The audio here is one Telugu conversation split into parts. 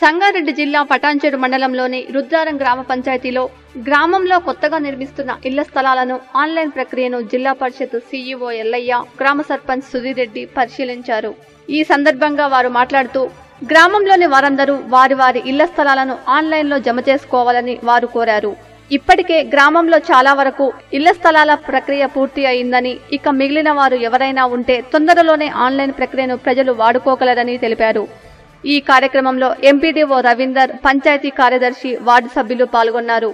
సంగారెడ్డి జిల్లా పటాన్చెరు మండలంలోని రుద్రారం గ్రామ పంచాయతీలో గ్రామంలో కొత్తగా నిర్మిస్తున్న ఇళ్ల స్థలాలను ఆన్లైన్ ప్రక్రియను జిల్లా పరిషత్ సీఈఓ ఎల్లయ్య గ్రామ సర్పంచ్ సుధీరెడ్డి పరిశీలించారు ఈ సందర్భంగా వారు మాట్లాడుతూ గ్రామంలోని వారందరూ వారి వారి ఇళ్ల స్థలాలను ఆన్లైన్లో జమ చేసుకోవాలని వారు కోరారు ఇప్పటికే గ్రామంలో చాలా వరకు ఇళ్ల స్థలాల ప్రక్రియ పూర్తి అయిందని ఇక మిగిలిన వారు ఎవరైనా ఉంటే తొందరలోనే ఆన్లైన్ ప్రక్రియను ప్రజలు వాడుకోగలరని తెలిపారు ఈ కార్యక్రమంలో ఎంపీడీఓ రవీందర్ పంచాయతీ కార్యదర్శి వార్డు సభ్యులు పాల్గొన్నారు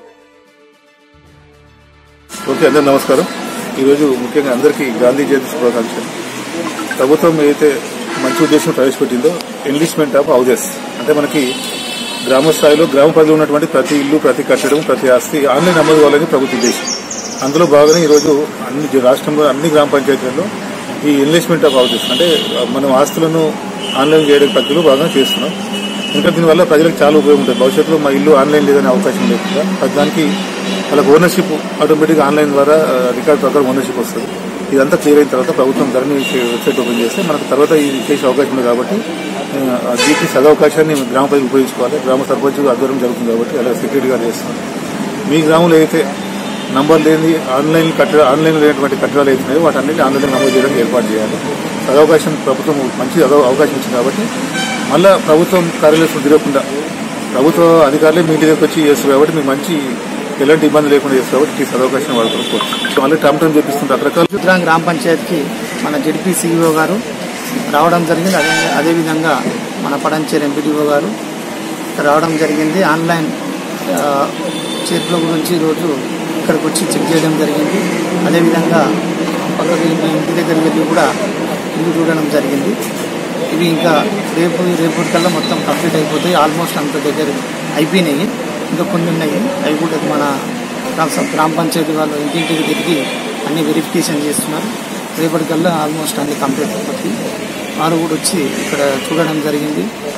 ఓకే అందరు నమస్కారం ఈరోజు ముఖ్యంగా అందరికీ గాంధీ జయంతి శుభాకాంక్షలు ప్రభుత్వం ఏదైతే మంచి ఉద్దేశం ప్రవేశపెట్టిందో ఎన్లిస్ట్మెంట్ ఆఫ్ హౌజెస్ అంటే మనకి గ్రామ స్థాయిలో గ్రామ పరిధిలో ఉన్నటువంటి ప్రతి ఇల్లు ప్రతి కట్టడం ప్రతి ఆస్తి ఆన్లైన్ నమోదు కావాలని ప్రభుత్వ ఉద్దేశం అందులో భాగంగా ఈరోజు అన్ని జి- రాష్ట్రంలో అన్ని గ్రామ పంచాయతీలలో ఈ ఎన్లిస్ట్మెంట్ ఆఫ్ హౌజెస్ అంటే మనం ఆస్తులను ఆన్లైన్ చేయడం ప్రక్రియలో భాగంగా చేస్తున్నాం ఇంకా దీనివల్ల ప్రజలకు చాలా ఉపయోగం ఉంటుంది భవిష్యత్తులో మా ఇల్లు ఆన్లైన్ లేదనే అవకాశం లేకుండా దానికి వాళ్ళకి ఓనర్షిప్ ఆటోమేటిక్ ఆన్లైన్ ద్వారా రికార్డ్ ప్రకారం ఓనర్షిప్ వస్తుంది ఇదంతా క్లియర్ అయిన తర్వాత ప్రభుత్వం ధరని వెబ్సైట్ ఓపెన్ చేస్తే మనకు తర్వాత ఇది చేసే అవకాశం ఉంది కాబట్టి ఆ, దీనికి సదవకాశాన్ని గ్రామ ప్రజలు ఉపయోగించుకోవాలి గ్రామ సర్పంచ్ ఆధ్వర్యం జరుగుతుంది కాబట్టి అలా సెక్యూరిటీగా చేస్తాం మీ గ్రామంలో అయితే నంబర్ లేని ఆన్లైన్ కట్టడ ఆన్లైన్ లేనటువంటి కట్టడాలు అయితే ఉన్నాయో వాటన్నిటి ఆన్లైన్ నమోదు చేయడానికి ఏర్పాటు చేయాలి సదవకాశం ప్రభుత్వం మంచి అవ- అవకాశం ఇచ్చింది కాబట్టి మళ్ళా ప్రభుత్వం కార్యాలయం తిరగకుండా ప్రభుత్వ అధికారులే మీ ఇంటి దగ్గరకు వచ్చి చేస్తారు కాబట్టి మీకు మంచి ఎలాంటి ఇబ్బంది లేకుండా చేస్తారు కాబట్టి ఈ సదవకాశం వాడుకోవచ్చు మళ్ళీ టైం టైం చేపిస్తుంది రకరకాల రుద్రాంగ్ గ్రామ పంచాయత్కి మన జడ్పీ సీఈఓ గారు రావడం జరిగింది అదే అదేవిధంగా మన పడంచేరు ఎంపీడీఓ గారు రావడం జరిగింది ఆన్లైన్ ఆ, చేతుల గురించి ఈరోజు ఇక్కడికి వచ్చి చెక్ చేయడం జరిగింది అదేవిధంగా పక్కకి ఇంటి ఇంటి దగ్గరికి వెళ్ళి కూడా ఇల్లు చూడడం జరిగింది ఇవి ఇంకా రేపు రేపు కల్లా మొత్తం కంప్లీట్ అయిపోతాయి ఆల్మోస్ట్ అంత దగ్గర అయిపోయినాయి ఇంకా కొన్ని ఉన్నాయి అవి కూడా మన గ్రామ గ్రామ పంచాయతీ వాళ్ళు ఇంటింటికి తిరిగి అన్ని వెరిఫికేషన్ చేస్తున్నారు రేపటికల్లా ఆల్మోస్ట్ అన్ని కంప్లీట్ అయిపోతాయి వారు కూడా వచ్చి ఇక్కడ చూడడం జరిగింది